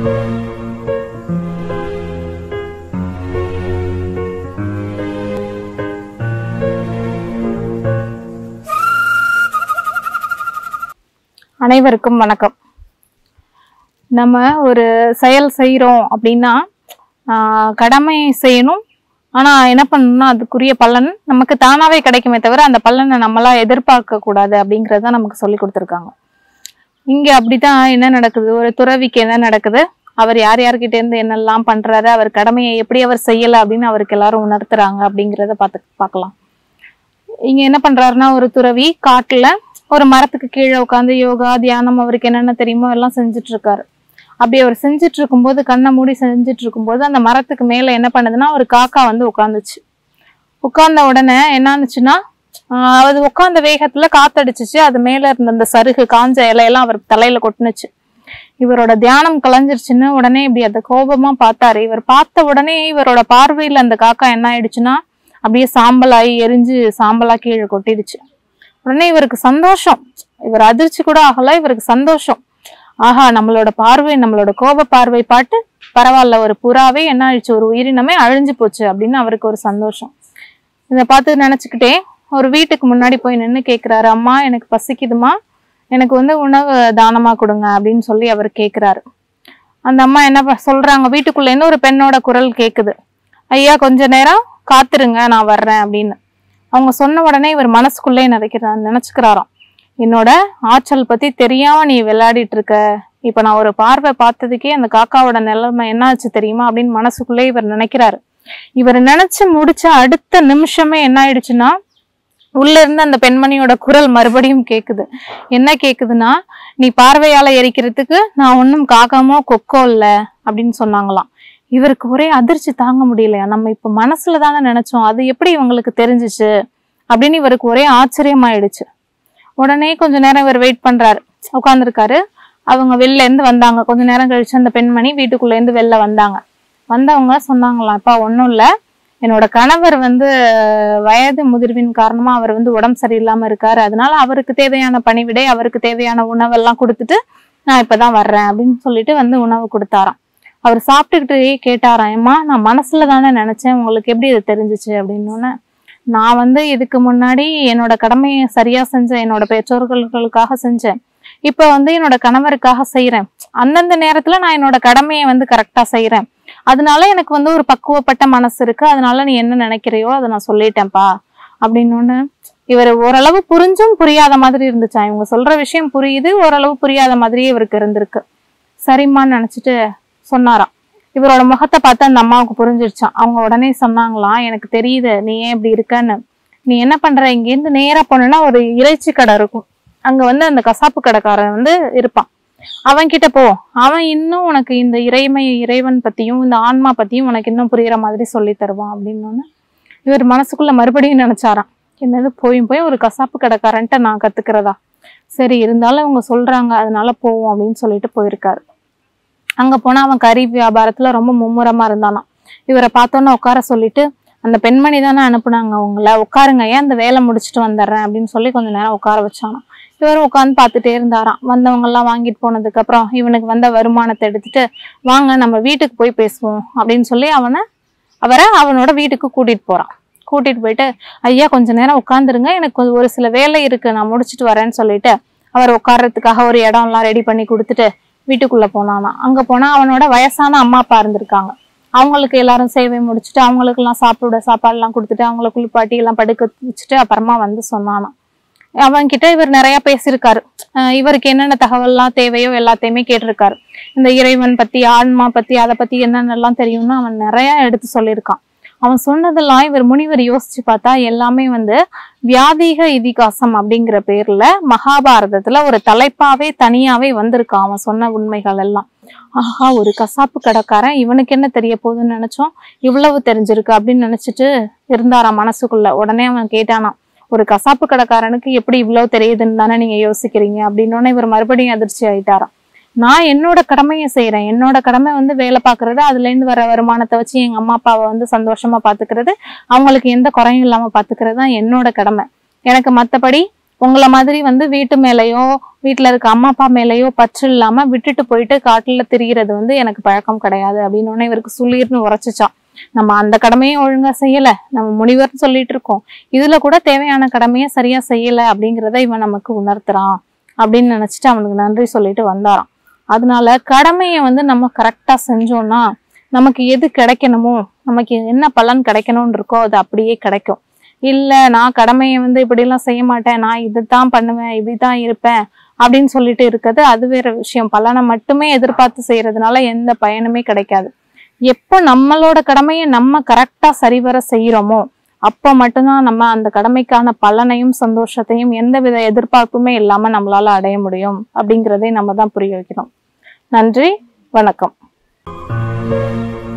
அனைவருக்கும் வணக்கம் நம்ம ஒரு செயல் செய்கிறோம் அப்படின்னா ஆஹ், கடமை செய்யணும் ஆனா என்ன பண்ணணும்னா அதுக்குரிய பலன் நமக்கு தானாவே கிடைக்குமே தவிர அந்த பலனை நம்மளா எதிர்பார்க்க கூடாது அப்படிங்கறத நமக்கு சொல்லி கொடுத்துருக்காங்க இங்க அப்படிதான் என்ன நடக்குது ஒரு துறவிக்கு என்ன நடக்குது அவர் யார் யார்கிட்ட இருந்து என்னெல்லாம் பண்றாரு அவர் கடமையை எப்படி அவர் செய்யல அப்படின்னு அவருக்கு எல்லாரும் உணர்த்துறாங்க அப்படிங்கிறத பார்த்து பார்க்கலாம் இங்க என்ன பண்றாருன்னா ஒரு துறவி காட்டுல ஒரு மரத்துக்கு கீழே உட்காந்து யோகா தியானம் அவருக்கு என்னென்ன தெரியுமோ எல்லாம் செஞ்சுட்டு இருக்காரு அப்படி அவர் செஞ்சுட்டு இருக்கும்போது கண்ணை மூடி செஞ்சுட்டு இருக்கும்போது அந்த மரத்துக்கு மேல என்ன பண்ணுதுன்னா ஒரு காக்கா வந்து உட்காந்துச்சு உட்கார்ந்த உடனே என்னானுச்சுன்னா ஆஹ் அது உட்கார்ந்த வேகத்துல காத்தடிச்சுச்சு அது மேல இருந்த அந்த சருகு காஞ்ச இலையெல்லாம் அவர் தலையில கொட்டுனுச்சு இவரோட தியானம் கலைஞ்சிருச்சுன்னு உடனே இப்படி அந்த கோபமா பார்த்தாரு இவர் பார்த்த உடனே இவரோட பார்வையில அந்த காக்கா என்ன ஆயிடுச்சுன்னா அப்படியே சாம்பலாகி எரிஞ்சு சாம்பலா கீழே கொட்டிடுச்சு உடனே இவருக்கு சந்தோஷம் இவர் அதிர்ச்சி கூட ஆகல இவருக்கு சந்தோஷம் ஆஹா நம்மளோட பார்வை நம்மளோட கோப பார்வை பாட்டு பரவாயில்ல ஒரு புறாவே என்ன ஆயிடுச்சு ஒரு உயிரினமே அழிஞ்சு போச்சு அப்படின்னு அவருக்கு ஒரு சந்தோஷம் இதை பார்த்து நினைச்சுக்கிட்டே ஒரு வீட்டுக்கு முன்னாடி போய் நின்று கேட்குறாரு அம்மா எனக்கு பசிக்குதுமா எனக்கு வந்து உணவு தானமா கொடுங்க அப்படின்னு சொல்லி அவர் கேட்குறாரு அந்த அம்மா என்ன ப- சொல்றாங்க வீட்டுக்குள்ள இருந்து ஒரு பெண்ணோட குரல் கேக்குது ஐயா கொஞ்ச நேரம் காத்துருங்க நான் வர்றேன் அப்படின்னு அவங்க சொன்ன உடனே இவர் மனசுக்குள்ளே நினைக்கிறார் நினைச்சுக்கிறாராம் என்னோட ஆற்றல் பத்தி தெரியாம நீ விளையாடிட்டு இருக்க இப்ப நான் ஒரு பார்வை பார்த்ததுக்கே அந்த காக்காவோட நிலைமை என்ன ஆச்சு தெரியுமா அப்படின்னு மனசுக்குள்ளே இவர் நினைக்கிறாரு இவர் நினைச்சு முடிச்ச அடுத்த நிமிஷமே என்ன ஆயிடுச்சுன்னா உள்ள இருந்து அந்த பெண்மணியோட குரல் மறுபடியும் கேக்குது என்ன கேக்குதுன்னா நீ பார்வையால எரிக்கிறதுக்கு நான் ஒன்றும் காக்காமோ கொக்கோ இல்ல அப்படின்னு சொன்னாங்களாம் இவருக்கு ஒரே அதிர்ச்சி தாங்க முடியலையா நம்ம இப்ப மனசுல தானே நினைச்சோம் அது எப்படி இவங்களுக்கு தெரிஞ்சுச்சு அப்படின்னு இவருக்கு ஒரே ஆச்சரியமாயிடுச்சு உடனே கொஞ்ச நேரம் இவர் வெயிட் பண்றாரு உட்காந்துருக்காரு அவங்க வெளில இருந்து வந்தாங்க கொஞ்ச நேரம் கழிச்சு அந்த பெண்மணி வீட்டுக்குள்ள இருந்து வெளில வந்தாங்க வந்தவங்க சொன்னாங்களாம் அப்பா ஒன்றும் இல்லை என்னோட கணவர் வந்து வயது முதிர்வின் காரணமா அவர் வந்து உடம்பு சரியில்லாம இருக்காரு அதனால அவருக்கு தேவையான பணிவிடை அவருக்கு தேவையான உணவெல்லாம் கொடுத்துட்டு நான் இப்பதான் வர்றேன் அப்படின்னு சொல்லிட்டு வந்து உணவு கொடுத்தாராம் அவர் சாப்பிட்டுக்கிட்டே கேட்டாராம் ஏம்மா நான் மனசுல தானே நினைச்சேன் உங்களுக்கு எப்படி இது தெரிஞ்சுச்சு அப்படின்னு நான் வந்து இதுக்கு முன்னாடி என்னோட கடமையை சரியா செஞ்சேன் என்னோட பெற்றோர்களுக்காக செஞ்சேன் இப்ப வந்து என்னோட கணவருக்காக செய்யறேன் அந்தந்த நேரத்துல நான் என்னோட கடமையை வந்து கரெக்டா செய்யறேன் அதனால எனக்கு வந்து ஒரு பக்குவப்பட்ட மனசு இருக்கு அதனால நீ என்ன நினைக்கிறையோ அதை நான் சொல்லிட்டேன்ப்பா அப்படின்னு இவர் ஓரளவு புரிஞ்சும் புரியாத மாதிரி இருந்துச்சா இவங்க சொல்ற விஷயம் புரியுது ஓரளவு புரியாத மாதிரியே இவருக்கு இருந்திருக்கு சரிம்மான்னு நினைச்சிட்டு சொன்னாராம் இவரோட முகத்தை பார்த்து அந்த அம்மாவுக்கு புரிஞ்சிருச்சான் அவங்க உடனே சொன்னாங்களாம் எனக்கு தெரியுது நீ ஏன் இப்படி இருக்கன்னு நீ என்ன பண்ற இங்கேருந்து நேரா போனேன்னா ஒரு இறைச்சி கடை இருக்கும் அங்க வந்து அந்த கசாப்பு கடைக்காரன் வந்து இருப்பான் அவன் கிட்ட போ அவன் இன்னும் உனக்கு இந்த இறைமை இறைவன் பத்தியும் இந்த ஆன்மா பத்தியும் உனக்கு இன்னும் புரியுற மாதிரி சொல்லி தருவான் அப்படின்னு இவர் மனசுக்குள்ள மறுபடியும் நினைச்சாராம் என்னது போயும் போய் ஒரு கசாப்பு கடைக்காரன்ட்ட நான் கத்துக்கிறதா சரி இருந்தாலும் இவங்க சொல்றாங்க அதனால போவோம் அப்படின்னு சொல்லிட்டு போயிருக்காரு அங்க போனா அவன் கறி வியாபாரத்துல ரொம்ப மும்முரமா இருந்தானாம் இவரை பார்த்தோன்னே உட்கார சொல்லிட்டு அந்த பெண்மணி தானே அனுப்புனாங்க உங்களை உட்காருங்க ஏன் அந்த வேலை முடிச்சுட்டு வந்துடுறேன் அப்படின்னு சொல்லி கொஞ்ச நேரம் உட்கார வச்சானாம் இவரும் உட்காந்து பார்த்துட்டே இருந்தாராம் வந்தவங்க எல்லாம் வாங்கிட்டு போனதுக்கு அப்புறம் இவனுக்கு வந்த வருமானத்தை எடுத்துட்டு வாங்க நம்ம வீட்டுக்கு போய் பேசுவோம் அப்படின்னு சொல்லி அவனை அவரை அவனோட வீட்டுக்கு கூட்டிட்டு போறான் கூட்டிட்டு போயிட்டு ஐயா கொஞ்ச நேரம் உட்காந்துருங்க எனக்கு கொஞ்சம் ஒரு சில வேலை இருக்கு நான் முடிச்சிட்டு வரேன்னு சொல்லிட்டு அவர் உட்கார்றதுக்காக ஒரு இடம் எல்லாம் ரெடி பண்ணி கொடுத்துட்டு வீட்டுக்குள்ள போனானா அங்க போனா அவனோட வயசான அம்மா அப்பா இருந்திருக்காங்க அவங்களுக்கு எல்லாரும் சேவை முடிச்சுட்டு அவங்களுக்கு எல்லாம் சாப்பிட சாப்பாடு எல்லாம் கொடுத்துட்டு அவங்கள குளிப்பாட்டி எல்லாம் படுக்க வச்சுட்டு அப்புறமா வந்து சொன்னானாம் அவன்கிட்ட இவர் நிறைய பேசியிருக்காரு அஹ் இவருக்கு என்னென்ன தகவல்லாம் தேவையோ எல்லாத்தையுமே கேட்டிருக்காரு இந்த இறைவன் பத்தி ஆன்மா பத்தி அதை பத்தி என்னென்னலாம் தெரியும்னு அவன் நிறைய எடுத்து சொல்லியிருக்கான் அவன் சொன்னதெல்லாம் இவர் முனிவர் யோசிச்சு பார்த்தா எல்லாமே வந்து வியாதிக இதிகாசம் அப்படிங்கிற பேர்ல மகாபாரதத்துல ஒரு தலைப்பாவே தனியாவே வந்திருக்கான் அவன் சொன்ன உண்மைகள் எல்லாம் ஆஹா ஒரு கசாப்பு கடைக்காரன் இவனுக்கு என்ன தெரிய போகுதுன்னு நினைச்சோம் இவ்வளவு தெரிஞ்சிருக்கு அப்படின்னு நினைச்சிட்டு இருந்தாராம் மனசுக்குள்ள உடனே அவன் கேட்டானாம் ஒரு கசாப்பு கடைக்காரனுக்கு எப்படி இவ்வளவு தெரியுதுன்னு தானே நீங்க யோசிக்கிறீங்க அப்படின்னு இவர் மறுபடியும் அதிர்ச்சி ஆயிட்டாராம் நான் என்னோட கடமையை செய்றேன் என்னோட கடமை வந்து வேலை பார்க்கறது அதுல இருந்து வர வருமானத்தை வச்சு எங்க அம்மா அப்பாவை வந்து சந்தோஷமா பாத்துக்கிறது அவங்களுக்கு எந்த குறையும் இல்லாம பாத்துக்கிறது தான் என்னோட கடமை எனக்கு மத்தபடி உங்களை மாதிரி வந்து வீட்டு மேலேயோ வீட்டில் இருக்க அம்மா அப்பா மேலேயோ பற்று இல்லாம விட்டுட்டு போயிட்டு காட்டுல திரியிறது வந்து எனக்கு பழக்கம் கிடையாது அப்படின்னு உடனே இவருக்கு சுள்ளீர்னு உரைச்சிச்சான் நம்ம அந்த கடமையும் ஒழுங்கா செய்யல நம்ம முனிவர்னு சொல்லிட்டு இருக்கோம் இதுல கூட தேவையான கடமையை சரியா செய்யல அப்படிங்கிறத இவன் நமக்கு உணர்த்துறான் அப்படின்னு நினைச்சிட்டு அவனுக்கு நன்றி சொல்லிட்டு வந்தாராம் அதனால கடமையை வந்து நம்ம கரெக்டா செஞ்சோம்னா நமக்கு எது கிடைக்கணுமோ நமக்கு என்ன பலன் கிடைக்கணும்னு இருக்கோ அது அப்படியே கிடைக்கும் இல்ல நான் கடமையை வந்து இப்படிலாம் செய்ய மாட்டேன் நான் இதுதான் பண்ணுவேன் இப்படிதான் இருப்பேன் அப்படின்னு சொல்லிட்டு இருக்கிறது அது வேற விஷயம் பலனை மட்டுமே எதிர்பார்த்து செய்யறதுனால எந்த பயனுமே கிடைக்காது எப்போ நம்மளோட கடமையை நம்ம கரெக்டா சரிவர செய்யறோமோ அப்போ மட்டும்தான் நம்ம அந்த கடமைக்கான பலனையும் சந்தோஷத்தையும் எந்தவித எதிர்பார்ப்புமே இல்லாம நம்மளால அடைய முடியும் அப்படிங்கிறதை நம்ம தான் புரிய வைக்கிறோம் நன்றி வணக்கம்